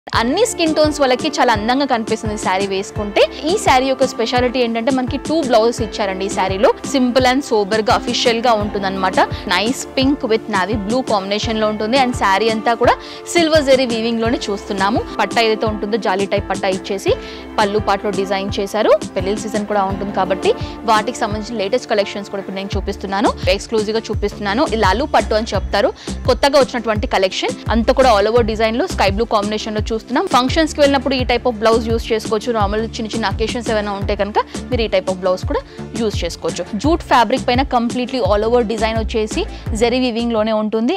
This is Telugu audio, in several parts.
అన్ని స్కిన్ టోన్స్ వాళ్ళకి చాలా అందంగా కనిపిస్తుంది శారీ వేసుకుంటే ఈ శారీ యొక్క స్పెషాలిటీ ఏంటంటే మనకి టూ బ్లౌజెస్ ఇచ్చారండి ఈ శారీలో సింపుల్ అండ్ సోబర్ గా అఫీషియల్ గా ఉంటుంది అనమాట nice pink with navy blue combination లో ఉంటుంది అండ్ శారీ అంతా కూడా సిల్వర్ జెరీ వీవింగ్ లోనే చూస్తున్నాము పట్ట ఏదైతే ఉంటుందో జాలీ టైప్ పట్ట ఇచ్చేసి పళ్ళు పాటలో డిజైన్ చేశారు పెళ్లి సీజన్ కూడా ఉంటుంది కాబట్టి వాటికి సంబంధించిన లేటెస్ట్ కలెక్షన్స్ కూడా ఇప్పుడు నేను చూపిస్తున్నాను ఎక్స్క్లూజివ్ గా చూపిస్తున్నాను ఈ లాలు పట్టు అని చెప్తారు కొత్తగా వచ్చినటువంటి కలెక్షన్ అంతా కూడా ఆల్ ఓవర్ డిజైన్ లో స్కై బ్లూ కాంబినేషన్ లో చూస్తున్నాం ఫంక్షన్స్ కి వెళ్ళినప్పుడు ఈ టైప్ ఆఫ్ బ్లౌజ్ యూస్ చేసుకోవచ్చు నార్మల్ చిన్న చిన్న అకేషన్స్ ఏమైనా ఉంటే కనుక మీరు ఈ టైప్ ఆఫ్ బ్లౌజ్ కూడా యూస్ చేసుకోవచ్చు జూట్ ఫ్యాబ్రిక్ పైన కంప్లీట్లీ ఆల్ ఓవర్ డిజైన్ వచ్చేసి జెరీ వివింగ్ లోనే ఉంటుంది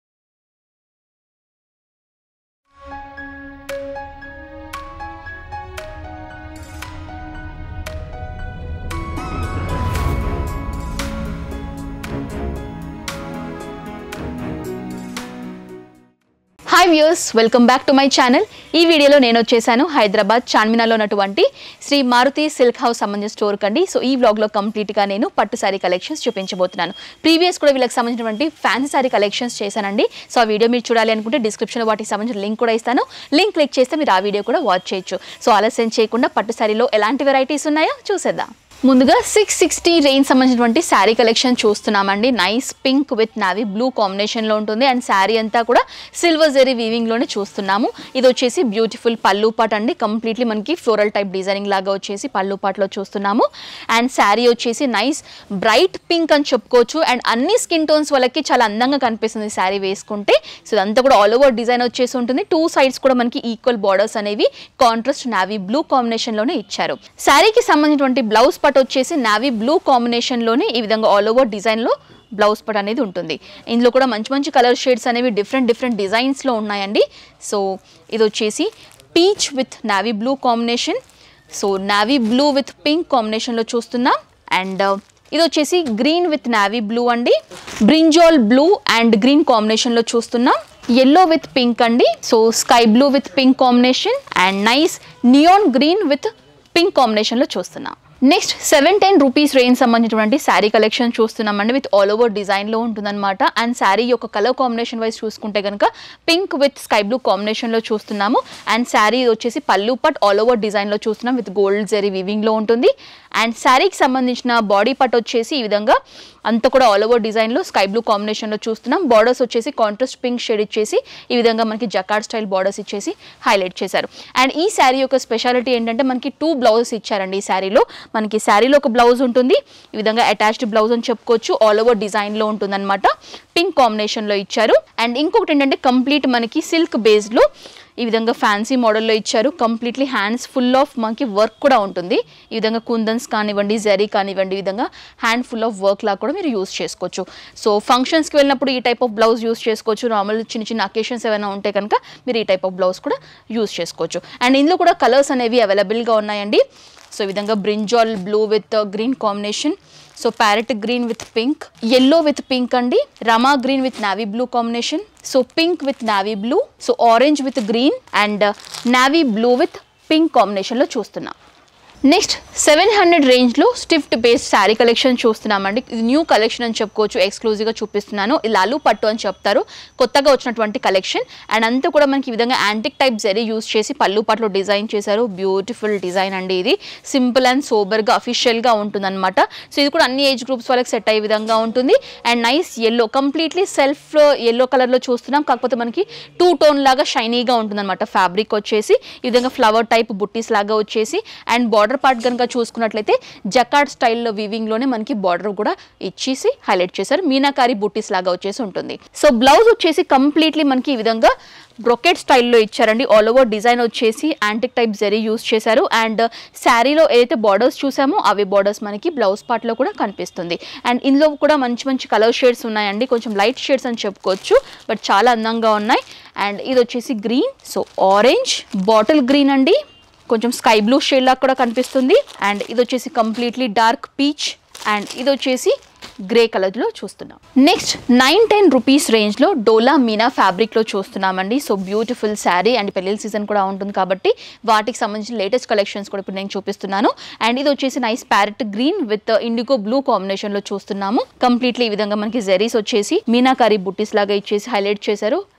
hi views welcome back to my channel ఈ వీడియోలో నేను వచ్చేసాను హైదరాబాద్ చార్మినాలో ఉన్నటువంటి శ్రీ మారుతి సిల్క్ హౌస్ సంబంధించిన స్టోర్ కండి సో ఈ వ్లాగ్లో కంప్లీట్గా నేను పట్టు శారీ కలెక్షన్స్ చూపించబోతున్నాను ప్రీవియస్ కూడా వీళ్ళకి సంబంధించినటువంటి ఫ్యాన్సీ శారీ కలెక్షన్స్ చేశానండి సో ఆ వీడియో మీరు చూడాలి అనుకుంటే డిస్క్రిప్షన్లో వాటికి సంబంధించిన లింక్ కూడా ఇస్తాను లింక్ క్లిక్ చేస్తే మీరు ఆ వీడియో కూడా వాచ్ చేయొచ్చు సో ఆలస్యం చేయకుండా పట్టు శారీలో ఎలాంటి వెరైటీస్ ఉన్నాయో చూసేద్దాం ముందుగా సిక్స్ సిక్స్టీ రేంజ్ సంబంధించినటువంటి శారీ కలెక్షన్ చూస్తున్నామండి nice pink with navy blue కాంబినేషన్లో ఉంటుంది అండ్ శారీ అంతా కూడా సిల్వర్ జెరీ వీవింగ్లోనే చూస్తున్నాము ఇది వచ్చేసి బ్యూటిఫుల్ పళ్ళు పాట్ అండి కంప్లీట్లీ మనకి ఫ్లోరల్ టైప్ డిజైనింగ్ లాగా వచ్చేసి పళ్ళు పాట్లో చూస్తున్నాము అండ్ శారీ వచ్చేసి నైస్ బ్రైట్ పింక్ అని చెప్పుకోవచ్చు అండ్ అన్ని స్కిన్ టోన్స్ వాళ్ళకి చాలా అందంగా కనిపిస్తుంది శారీ వేసుకుంటే సో ఇదంతా కూడా ఆల్ ఓవర్ డిజైన్ వచ్చేసి ఉంటుంది టూ సైడ్స్ కూడా మనకి ఈక్వల్ బార్డర్స్ అనేవి కాంట్రాస్ట్ నావీ బ్లూ కాంబినేషన్లోనే ఇచ్చారు శారీకి సంబంధించినటువంటి బ్లౌజ్ పట్ వచ్చేసి నావీ బ్లూ కాంబినేషన్లోనే ఈ విధంగా ఆల్ ఓవర్ డిజైన్లో బ్లౌజ్ పట్ అనేది ఉంటుంది ఇందులో కూడా మంచి మంచి కలర్ షేడ్స్ అనేవి డిఫరెంట్ డిఫరెంట్ డిజైన్స్లో ఉన్నాయండి సో ఇది వచ్చేసి peach with navy blue combination so navy blue with pink కాంబినేషన్లో చూస్తున్నాం అండ్ ఇది వచ్చేసి గ్రీన్ విత్ నావీ బ్లూ అండి బ్రింజాల్ బ్లూ అండ్ గ్రీన్ కాంబినేషన్లో చూస్తున్నాం ఎల్లో విత్ పింక్ అండి so sky blue with pink combination and nice neon green with pink కాంబినేషన్లో చూస్తున్నాం next seven ten rupees range సంబంధించినటువంటి శారీ కలెక్షన్ చూస్తున్నామండి విత్ ఆల్ ఓవర్ డిజైన్లో ఉంటుందన్నమాట అండ్ శారీ యొక్క కలర్ కాంబినేషన్ వైజ్ చూసుకుంటే కనుక పింక్ విత్ స్కై బ్లూ కాంబినేషన్లో చూస్తున్నాము అండ్ శారీ వచ్చేసి పళ్ళు పట్ ఆల్ ఓవర్ డిజైన్లో చూస్తున్నాం విత్ గోల్డ్ జెరీ వివింగ్లో ఉంటుంది అండ్ శారీకి సంబంధించిన బాడీ పట్ వచ్చేసి ఈ విధంగా అంతా కూడా ఆల్ ఓవర్ డిజైన్లో స్కై బ్లూ కాంబినేషన్లో చూస్తున్నాం బార్డర్స్ వచ్చేసి కాంట్రాస్ట్ పింక్ షేడ్ ఇచ్చేసి ఈ విధంగా మనకి జకార్డ్ స్టైల్ బార్డర్స్ ఇచ్చేసి హైలైట్ చేశారు అండ్ ఈ శారీ యొక్క స్పెషాలిటీ ఏంటంటే మనకి టూ బ్లౌజెస్ ఇచ్చారండి ఈ శారీలో మనకి శారీలో ఒక బ్లౌజ్ ఉంటుంది ఈ విధంగా అటాచ్డ్ బ్లౌజ్ అని చెప్పుకోవచ్చు ఆల్ ఓవర్ డిజైన్లో ఉంటుందన్నమాట పింక్ కాంబినేషన్లో ఇచ్చారు అండ్ ఇంకొకటి ఏంటంటే కంప్లీట్ మనకి సిల్క్ బేస్డ్లో ఈ విధంగా ఫ్యాన్సీ మోడల్లో ఇచ్చారు కంప్లీట్లీ హ్యాండ్స్ ఫుల్ ఆఫ్ మనకి వర్క్ కూడా ఉంటుంది ఈ విధంగా కుందన్స్ కానివ్వండి జరీ కానివ్వండి ఈ విధంగా హ్యాండ్ ఫుల్ ఆఫ్ వర్క్ లాగా కూడా మీరు యూస్ చేసుకోవచ్చు సో ఫంక్షన్స్కి వెళ్ళినప్పుడు ఈ టైప్ ఆఫ్ బ్లౌజ్ యూస్ చేసుకోవచ్చు నార్మల్ చిన్న చిన్న అకేషన్స్ ఏమైనా ఉంటే కనుక మీరు ఈ టైప్ ఆఫ్ బ్లౌజ్ కూడా యూస్ చేసుకోవచ్చు అండ్ ఇందులో కూడా కలర్స్ అనేవి అవైలబుల్గా ఉన్నాయండి సో ఈ విధంగా brinjal blue with green combination so parrot green with pink yellow with pink అండి Rama green with navy blue combination so pink with navy blue so orange with green and navy blue with pink కాంబినేషన్లో చూస్తున్నాం నెక్స్ట్ సెవెన్ హండ్రెడ్ రేంజ్లో స్టిఫ్ట్ బేస్డ్ శారీ కలెక్షన్ చూస్తున్నామండి ఇది న్యూ కలెక్షన్ అని చెప్పుకోవచ్చు ఎక్స్క్లూజివ్గా చూపిస్తున్నాను ఇది లాలు పట్టు అని చెప్తారు కొత్తగా వచ్చినటువంటి కలెక్షన్ అండ్ అంతా కూడా మనకి ఈ విధంగా యాంటిక్ టైప్ జరీ యూస్ చేసి పళ్ళు పట్లో డిజైన్ చేశారు బ్యూటిఫుల్ డిజైన్ అండి ఇది సింపుల్ అండ్ సోబర్గా అఫీషియల్గా ఉంటుందన్నమాట సో ఇది కూడా అన్ని ఏజ్ గ్రూప్స్ వాళ్ళకి సెట్ అయ్యే విధంగా ఉంటుంది and nice yellow completely self yellow కలర్లో చూస్తున్నాం కాకపోతే మనకి టూ టోన్ లాగా షైనీగా ఉంటుందన్నమాట ఫ్యాబ్రిక్ వచ్చేసి ఈ విధంగా ఫ్లవర్ టైప్ బుట్టీస్ లాగా వచ్చేసి అండ్ బార్డర్ పార్ట్ కనుక చూసుకున్నట్లయితే జకార్డ్ స్టైల్లో వీవింగ్లోనే మనకి బార్డర్ కూడా ఇచ్చేసి హైలైట్ చేశారు మీనాకారి బుట్టీస్ లాగా వచ్చేసి ఉంటుంది సో బ్లౌజ్ వచ్చేసి కంప్లీట్లీ మనకి ఈ విధంగా బ్రొకెట్ స్టైల్లో ఇచ్చారండి ఆల్ ఓవర్ డిజైన్ వచ్చేసి యాంటిక్ టైప్ జరీ యూస్ చేశారు అండ్ శారీలో ఏదైతే బార్డర్స్ చూసామో అవి బార్డర్స్ మనకి బ్లౌజ్ పార్ట్లో కూడా కనిపిస్తుంది అండ్ ఇందులో కూడా మంచి మంచి కలర్ షేడ్స్ ఉన్నాయండి కొంచెం లైట్ షేడ్స్ అని చెప్పుకోవచ్చు బట్ చాలా అందంగా ఉన్నాయి అండ్ ఇది వచ్చేసి green so orange bottle green అండి కొంచెం స్కై బ్లూ షేడ్ లాగా కూడా కనిపిస్తుంది అండ్ ఇది వచ్చేసి కంప్లీట్లీ డార్క్ పీచ్ అండ్ ఇది వచ్చేసి గ్రే కలర్లో చూస్తున్నాం నెక్స్ట్ నైన్ టెన్ రూపీస్ రేంజ్లో డోలా మీనా ఫ్యాబ్రిక్లో చూస్తున్నామండి సో బ్యూటిఫుల్ శారీ అండ్ పెళ్ళిళ్ళ సీజన్ కూడా ఉంటుంది కాబట్టి వాటికి సంబంధించిన లేటెస్ట్ కలెక్షన్స్ కూడా ఇప్పుడు నేను చూపిస్తున్నాను అండ్ ఇది వచ్చేసి nice parrot green with indigo blue కాంబినేషన్లో చూస్తున్నాము కంప్లీట్లీ ఈ విధంగా మనకి జెరీస్ వచ్చేసి మీనాకారి బుట్టీస్ లాగా ఇచ్చేసి హైలైట్ చేశారు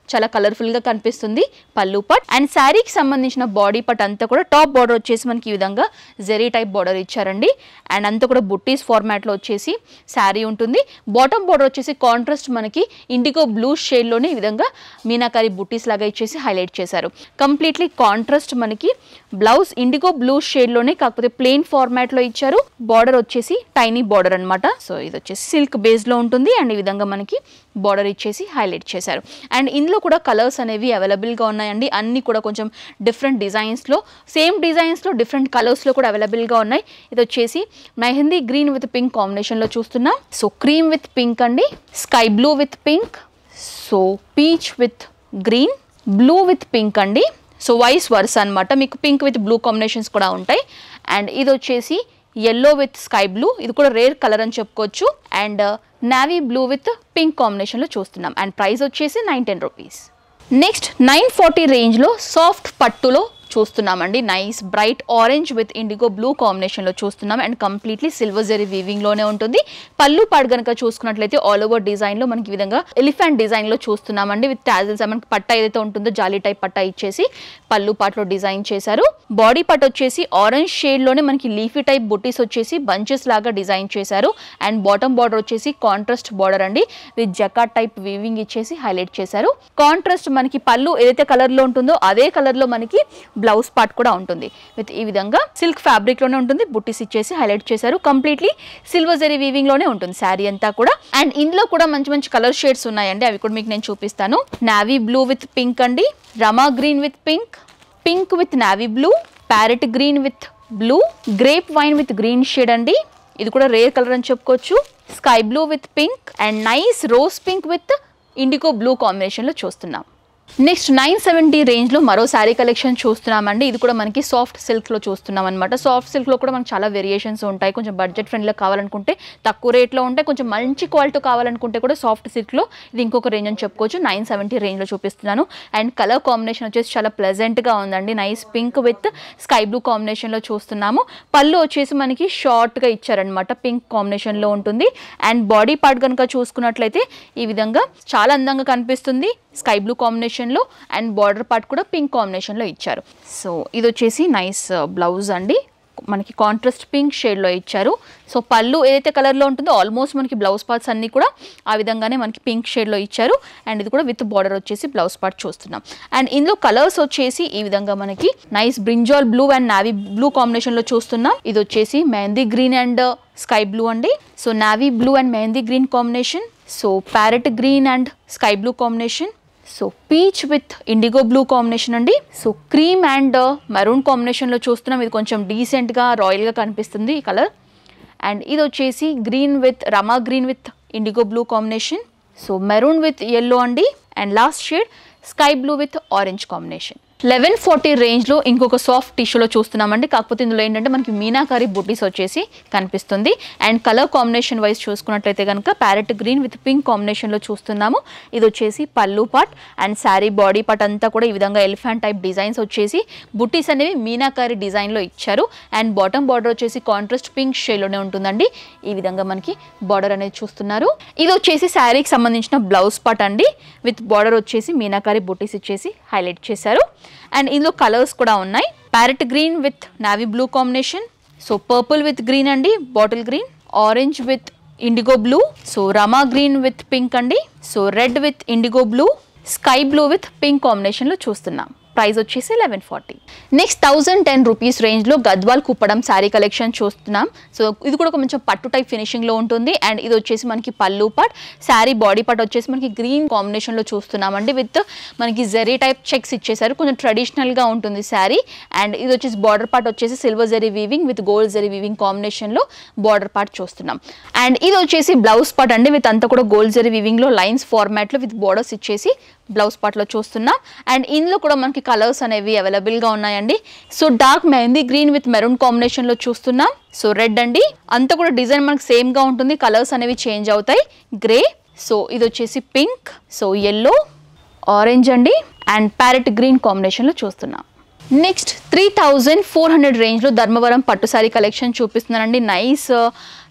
చాలా కలర్ఫుల్ గా కనిపిస్తుంది పళ్ళు పట్ అండ్ శారీకి సంబంధించిన బాడీ పట్ అంతా కూడా టాప్ బార్డర్ వచ్చేసి మనకి ఈ విధంగా జెరీ టైప్ బార్డర్ ఇచ్చారండి అండ్ అంతా కూడా బుట్టీస్ ఫార్మాట్ లో వచ్చేసి శారీ ఉంటుంది బాటమ్ బార్డర్ వచ్చేసి కాంట్రాస్ట్ మనకి ఇండిగో బ్లూ షేడ్ లోనే ఈ విధంగా మీనాకారి బుట్టీస్ లాగా ఇచ్చేసి హైలైట్ చేశారు కంప్లీట్లీ కాంట్రాస్ట్ మనకి బ్లౌజ్ ఇండిగో బ్లూ షేడ్ లోనే కాకపోతే ప్లెయిన్ ఫార్మాట్ లో ఇచ్చారు బార్డర్ వచ్చేసి టైనీ బార్డర్ అన్నమాట సో ఇది వచ్చేసి సిల్క్ బేస్ లో ఉంటుంది అండ్ ఈ విధంగా మనకి బార్డర్ ఇచ్చేసి హైలైట్ చేశారు అండ్ ఇందులో కూడా కలర్స్ అనేవి available గా ఉన్నాయండి అన్ని కూడా కొంచెం డిఫరెంట్ డిజైన్స్ లో సేమ్ డిజైన్స్ లో డిఫరెంట్ కలర్స్ లో కూడా available గా ఉన్నాయి ఇది వచ్చేసి mehndi green with pink combination లో చూస్తున్నాం సో క్రీమ్ విత్ పింక్ అండి sky blue with pink so peach with green blue with pink అండి సో వైస్ వర్స్ అన్నమాట మీకు పింక్ విత్ బ్లూ కాంబినేషన్స్ కూడా ఉంటాయి అండ్ ఇది వచ్చేసి ఎల్లో విత్ స్కై బ్లూ ఇది కూడా రేర్ కలర్ అని చెప్పుకోవచ్చు and navy blue with pink కాంబినేషన్లో చూస్తున్నాం అండ్ ప్రైస్ వచ్చేసి nine ten rupees next nine forty రేంజ్లో సాఫ్ట్ పట్టులో చూస్తున్నామండి nice bright orange with indigo blue కాంబినేషన్లో చూస్తున్నాం అండ్ కంప్లీట్లీ సిల్వర్ జెరీ వీవింగ్లోనే ఉంటుంది పళ్ళు పాడు కనుక చూసుకున్నట్లయితే ఆల్ ఓవర్ డిజైన్లో మనకి ఈ విధంగా ఎలిఫెంట్ డిజైన్లో చూస్తున్నామండి విత్ టాజిల్స్ మనకి పట్ట ఏదైతే ఉంటుందో జాలీ టైప్ పట్ట ఇచ్చేసి పళ్ళు పాటలో డిజైన్ చేశారు బాడీ పార్ట్ వచ్చేసి ఆరెంజ్ షేడ్లోనే మనకి లీఫీ టైప్ బుట్టీస్ వచ్చేసి బంచెస్ లాగా డిజైన్ చేశారు అండ్ బాటమ్ బార్డర్ వచ్చేసి కాంట్రాస్ట్ బార్డర్ అండి విత్ జకాట్ టైప్ వీవింగ్ ఇచ్చేసి హైలైట్ చేశారు కాంట్రాస్ట్ మనకి పళ్ళు ఏదైతే కలర్ లో ఉంటుందో అదే కలర్ లో మనకి బ్లౌజ్ పార్ట్ కూడా ఉంటుంది విత్ ఈ విధంగా సిల్క్ ఫ్యాబ్రిక్ లోనే ఉంటుంది బుట్టీస్ ఇచ్చేసి హైలైట్ చేశారు కంప్లీట్లీ సిల్వర్ జరీ వీవింగ్ లోనే ఉంటుంది శారీ అంతా కూడా అండ్ ఇందులో కూడా మంచి మంచి కలర్ షేడ్స్ ఉన్నాయండి అవి కూడా మీకు నేను చూపిస్తాను నావీ బ్లూ విత్ పింక్ అండి Rama green with pink pink with navy blue parrot green with blue grape wine with green shade అండి ఇది కూడా రేర్ కలర్ అని చెప్పుకోవచ్చు sky blue with pink and nice rose pink with indigo blue కాంబినేషన్లో చూస్తున్నాం నెక్స్ట్ నైన్ సెవెంటీ రేంజ్లో మరో శారీ కలెక్షన్ చూస్తున్నామండి ఇది కూడా మనకి సాఫ్ట్ సిల్క్లో చూస్తున్నాం అనమాట సాఫ్ట్ సిల్క్లో కూడా మనకి చాలా వేరియేషన్స్ ఉంటాయి కొంచెం బడ్జెట్ ఫ్రెండ్లో కావాలనుకుంటే తక్కువ రేట్లో ఉంటాయి కొంచెం మంచి క్వాలిటీ కావాలనుకుంటే కూడా సాఫ్ట్ సిల్క్లో ఇది ఇంకొక రేంజ్ అని చెప్పుకోవచ్చు నైన్ సెవెంటీ రేంజ్లో చూపిస్తున్నాను అండ్ కలర్ కాంబినేషన్ వచ్చేసి చాలా ప్లెజెంట్గా ఉందండి nice pink with sky blue కాంబినేషన్లో చూస్తున్నాము పళ్ళు వచ్చేసి మనకి షార్ట్గా ఇచ్చారనమాట పింక్ కాంబినేషన్లో ఉంటుంది అండ్ బాడీ పార్ట్ కనుక చూసుకున్నట్లయితే ఈ విధంగా చాలా అందంగా కనిపిస్తుంది స్కై బ్లూ కాంబినేషన్లో అండ్ బార్డర్ పార్ట్ కూడా పింక్ కాంబినేషన్లో ఇచ్చారు సో ఇది వచ్చేసి నైస్ బ్లౌజ్ అండి మనకి కాంట్రాస్ట్ పింక్ షేడ్లో ఇచ్చారు సో పళ్ళు ఏదైతే కలర్లో ఉంటుందో ఆల్మోస్ట్ మనకి బ్లౌజ్ పార్ట్స్ అన్నీ కూడా ఆ విధంగానే మనకి పింక్ షేడ్లో ఇచ్చారు అండ్ ఇది కూడా విత్ బార్డర్ వచ్చేసి బ్లౌజ్ పార్ట్ చూస్తున్నాం అండ్ ఇందులో కలర్స్ వచ్చేసి ఈ విధంగా మనకి nice brinjal blue and navy blue కాంబినేషన్లో చూస్తున్నాం ఇది వచ్చేసి mehndi green and sky blue అండి so navy blue and mehndi green combination so parrot green and sky blue combination so peach with indigo blue combination అండి సో క్రీమ్ అండ్ మెరూన్ కాంబినేషన్లో చూస్తున్నాం ఇది కొంచెం డీసెంట్గా రాయల్గా కనిపిస్తుంది ఈ కలర్ అండ్ ఇది వచ్చేసి green with Rama green with indigo blue combination so maroon with yellow అండి and last shade sky blue with orange combination eleven forty రేంజ్లో ఇంకొక సాఫ్ట్ టిష్యూలో చూస్తున్నామండి కాకపోతే ఇందులో ఏంటంటే మనకి మీనాకారి బుట్టీస్ వచ్చేసి కనిపిస్తుంది అండ్ కలర్ కాంబినేషన్ వైజ్ చూసుకున్నట్లయితే కనుక ప్యారెట్ గ్రీన్ విత్ పింక్ కాంబినేషన్లో చూస్తున్నాము ఇది వచ్చేసి పళ్ళు part and sari body part అంతా కూడా ఈ విధంగా ఎలిఫెంట్ టైప్ డిజైన్స్ వచ్చేసి బుట్టీస్ అనేవి మీనాకారి డిజైన్లో ఇచ్చారు అండ్ బాటమ్ బార్డర్ వచ్చేసి కాంట్రాస్ట్ పింక్ షేడ్లోనే ఉంటుందండి ఈ విధంగా మనకి బార్డర్ అనేది చూస్తున్నారు ఇది వచ్చేసి శారీకి సంబంధించిన బ్లౌజ్ పార్ట్ అండి విత్ బార్డర్ వచ్చేసి మీనాకారి బుట్టీస్ ఇచ్చేసి హైలైట్ చేశారు అండ్ ఇందులో కలర్స్ కూడా ఉన్నాయి parrot green with navy blue combination so purple with green అండి bottle green orange with indigo blue so Rama green with pink అండి so red with indigo blue sky blue with pink కాంబినేషన్లో చూస్తున్నాం ప్రైస్ వచ్చేసి eleven forty next thousand ten rupees రేంజ్లో గద్వాల్ కుప్పడం శారీ కలెక్షన్ చూస్తున్నాం సో ఇది కూడా కొంచెం పట్టు టైప్ ఫినిషింగ్లో ఉంటుంది అండ్ ఇది వచ్చేసి మనకి పళ్ళు పార్ట్ శారీ బాడీ పార్ట్ వచ్చేసి మనకి గ్రీన్ కాంబినేషన్లో చూస్తున్నామండి విత్ మనకి జెరీ టైప్ చెక్స్ ఇచ్చేసారు కొంచెం ట్రెడిషనల్గా ఉంటుంది శారీ అండ్ ఇది వచ్చేసి బార్డర్ పార్ట్ వచ్చేసి silver zari weaving with gold zari weaving కాంబినేషన్లో బార్డర్ పార్ట్ చూస్తున్నాం అండ్ ఇది వచ్చేసి బ్లౌజ్ పార్ట్ అండి విత్ అంతా కూడా గోల్డ్ జెరీ వీవింగ్లో లైన్స్ ఫార్మాట్లో విత్ బార్డర్స్ ఇచ్చేసి బ్లౌజ్ పార్ట్లో చూస్తున్నాం అండ్ ఇందులో కూడా మనకి కలర్స్ అనేవి అవైలబుల్గా ఉన్నాయండి so dark mehndi green with maroon కాంబినేషన్లో చూస్తున్నాం సో రెడ్ అండి అంతా కూడా డిజైన్ మనకి సేమ్గా ఉంటుంది కలర్స్ అనేవి చేంజ్ అవుతాయి గ్రే సో ఇది వచ్చేసి పింక్ సో ఎల్లో ఆరెంజ్ అండి అండ్ ప్యారెట్ గ్రీన్ కాంబినేషన్లో చూస్తున్నాం next three thousand four hundred రేంజ్లో ధర్మవరం పట్టు శారీ కలెక్షన్ చూపిస్తున్నానండి నైస్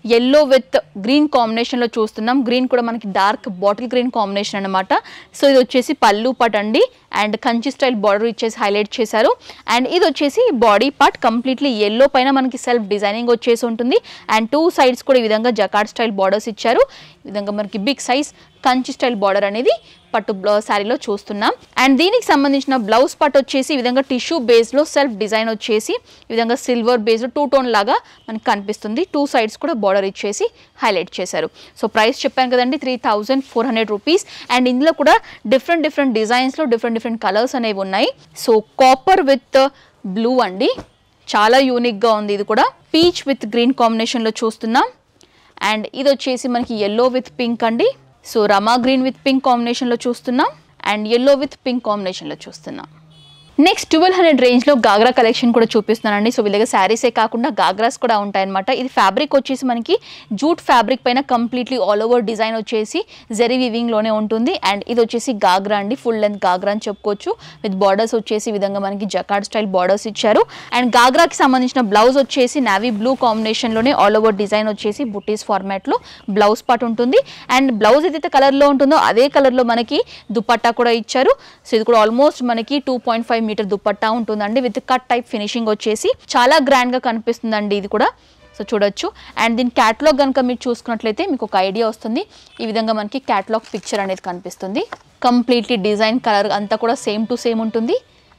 ఎల్లో విత్ గ్రీన్ కాంబినేషన్లో చూస్తున్నాం గ్రీన్ కూడా మనకి డార్క్ బాటిల్ గ్రీన్ కాంబినేషన్ అనమాట సో ఇది వచ్చేసి పళ్ళు పాట్ అండి అండ్ కంచి స్టైల్ బార్డర్ ఇచ్చేసి హైలైట్ చేశారు అండ్ ఇది వచ్చేసి బాడీ పార్ట్ కంప్లీట్లీ ఎల్లో పైన మనకి సెల్ఫ్ డిజైనింగ్ వచ్చేసి ఉంటుంది అండ్ టూ సైడ్స్ కూడా ఈ విధంగా జకార్డ్ స్టైల్ బార్డర్స్ ఇచ్చారు ఈ విధంగా మనకి big size Kanchi style border అనేది పట్టు బ్లౌ శారీలో చూస్తున్నాం అండ్ దీనికి సంబంధించిన బ్లౌజ్ పార్ట్ వచ్చేసి ఈ విధంగా టిష్యూ బేస్లో సెల్ఫ్ డిజైన్ వచ్చేసి ఈ విధంగా సిల్వర్ బేస్డ్ టూ టోన్ లాగా మనకి కనిపిస్తుంది టూ సైడ్స్ కూడా బార్డర్ ఇచ్చేసి హైలైట్ చేశారు సో ప్రైస్ చెప్పాను కదండి three thousand four hundred rupees and ఇందులో కూడా డిఫరెంట్ డిఫరెంట్ డిజైన్స్లో డిఫరెంట్ డిఫరెంట్ కలర్స్ అనేవి ఉన్నాయి సో కాపర్ విత్ బ్లూ అండి చాలా యూనిక్గా ఉంది ఇది కూడా పీచ్ విత్ గ్రీన్ కాంబినేషన్లో చూస్తున్నాం అండ్ ఇది వచ్చేసి మనకి ఎల్లో విత్ పింక్ అండి so Rama green with pink కాంబినేషన్లో చూస్తున్నాం అండ్ ఎల్లో విత్ పింక్ కాంబినేషన్లో చూస్తున్నాం నెక్స్ట్ ట్వెల్వ్ హండ్రెడ్ రేంజ్లో గాగ్రా కలెక్షన్ కూడా చూపిస్తున్నానండి సో వీళ్ళ దగ్గర శారీసే కాకుండా గాగ్రాస్ కూడా ఉంటాయన్నమాట ఇది ఫ్యాబ్రిక్ వచ్చేసి మనకి జూట్ ఫ్యాబ్రిక్ పైన కంప్లీట్లీ ఆల్ ఓవర్ డిజైన్ వచ్చేసి జెరీ వివింగ్లోనే ఉంటుంది అండ్ ఇది వచ్చేసి గాగ్రా అండి ఫుల్ లెంత్ గాగ్రా అని చెప్పుకోవచ్చు విత్ బార్డర్స్ వచ్చేసి ఈ విధంగా మనకి జకార్డ్ స్టైల్ బార్డర్స్ ఇచ్చారు అండ్ గాగ్రాకి సంబంధించిన బ్లౌజ్ వచ్చేసి నావీ బ్లూ కాంబినేషన్లోనే ఆల్ ఓవర్ డిజైన్ వచ్చేసి బుటీస్ ఫార్మాట్లో బ్లౌజ్ పార్ట్ ఉంటుంది అండ్ బ్లౌజ్ ఏదైతే కలర్లో ఉంటుందో అదే కలర్లో మనకి దుపట్టా కూడా ఇచ్చారు సో ఇది కూడా ఆల్మోస్ట్ మనకి two point five metre dupatta ఉంటుందండి విత్ కట్ టైప్ ఫినిషింగ్ వచ్చేసి చాలా గ్రాండ్గా కనిపిస్తుందండి ఇది కూడా సో చూడొచ్చు అండ్ దీని క్యాటలాగ్ కనుక మీరు చూసుకున్నట్లయితే మీకు ఒక ఐడియా వస్తుంది ఈ విధంగా మనకి క్యాటలాగ్ పిక్చర్ అనేది కనిపిస్తుంది కంప్లీట్లీ డిజైన్ కలర్ అంతా కూడా సేమ్ టు సేమ్ ఉంటుంది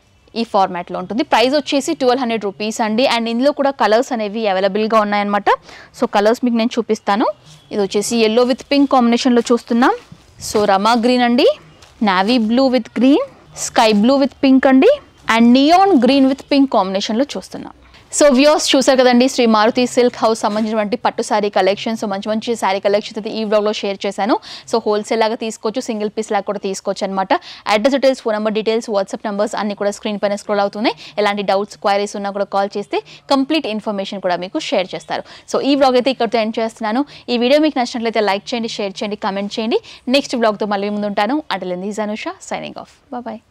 ఈ ఫార్మాట్లో ఉంటుంది ప్రైస్ వచ్చేసి ట్వెల్వ్ హండ్రెడ్ రూపీస్ అండి అండ్ ఇందులో కూడా కలర్స్ అనేవి అవైలబుల్గా ఉన్నాయన్నమాట సో కలర్స్ మీకు నేను చూపిస్తాను ఇది వచ్చేసి ఎల్లో విత్ పింక్ కాంబినేషన్లో చూస్తున్నాం సో రమా గ్రీన్ అండి navy blue with green sky blue with pink అండి and neon green with pink కాంబినేషన్లో చూస్తున్నాం సో వ్యూస్ చూసారు కదండి శ్రీ మారుతి సిల్క్ హౌస్ సంబంధించినటువంటి పట్టు శారీ కలెక్షన్స్ మంచి మంచి శారీ కలెక్షన్స్ అయితే ఈ బ్లాగ్లో షేర్ చేశాను సో హోల్సేల్ లాగా తీసుకోవచ్చు సింగిల్ పీస్ లాగా కూడా తీసుకోవచ్చు అనమాట address details phone number details WhatsApp numbers అన్ని కూడా స్క్రీన్ పైన స్క్రోల్ అవుతున్నాయి ఎలాంటి డౌట్స్ క్వైరీస్ ఉన్నా కూడా కాల్ చేస్తే కంప్లీట్ ఇన్ఫర్మేషన్ కూడా మీకు షేర్ చేస్తారు సో ఈ బ్లాగ్ అయితే ఇక్కడితో ఎండ్ చేస్తున్నాను ఈ వీడియో మీకు నచ్చినట్లయితే లైక్ చేయండి షేర్ చేయండి కమెంట్ చేయండి నెక్స్ట్ బ్లాగ్తో మళ్ళీ ముందు ఉంటాను అంటే please Anusha signing off bye